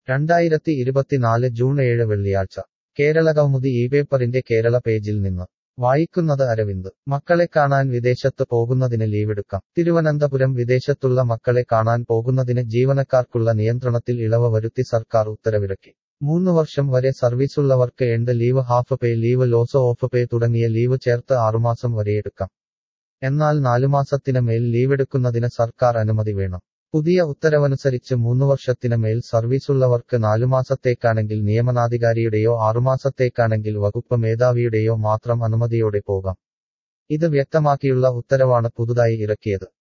രണ്ടായിരത്തി ഇരുപത്തിനാല് ജൂൺ ഏഴ് വെള്ളിയാഴ്ച കേരളകൗമുദി ഈ പേപ്പറിന്റെ കേരള പേജിൽ നിന്ന് വായിക്കുന്നത് അരവിന്ദ് മക്കളെ കാണാൻ വിദേശത്ത് പോകുന്നതിന് ലീവെടുക്കാം തിരുവനന്തപുരം വിദേശത്തുള്ള മക്കളെ കാണാൻ പോകുന്നതിന് ജീവനക്കാർക്കുള്ള നിയന്ത്രണത്തിൽ ഇളവ് വരുത്തി സർക്കാർ ഉത്തരവിറക്കി മൂന്ന് വർഷം വരെ സർവീസുള്ളവർക്ക് earned leave half pay leave loss of pay തുടങ്ങിയ ലീവ് ചേർത്ത് ആറുമാസം വരെയെടുക്കാം എന്നാൽ നാലുമാസത്തിന് മേൽ ലീവെടുക്കുന്നതിന് സർക്കാർ അനുമതി വേണം പുതിയ ഉത്തരവനുസരിച്ച് മൂന്ന് വർഷത്തിന് മേൽ സർവീസുള്ളവർക്ക് നാലുമാസത്തേക്കാണെങ്കിൽ നിയമനാധികാരിയുടെയോ ആറുമാസത്തേക്കാണെങ്കിൽ വകുപ്പ് മേധാവിയുടെയോ മാത്രം അനുമതിയോടെ പോകാം ഇത് വ്യക്തമാക്കിയുള്ള ഉത്തരവാണ് പുതുതായി ഇറക്കിയത്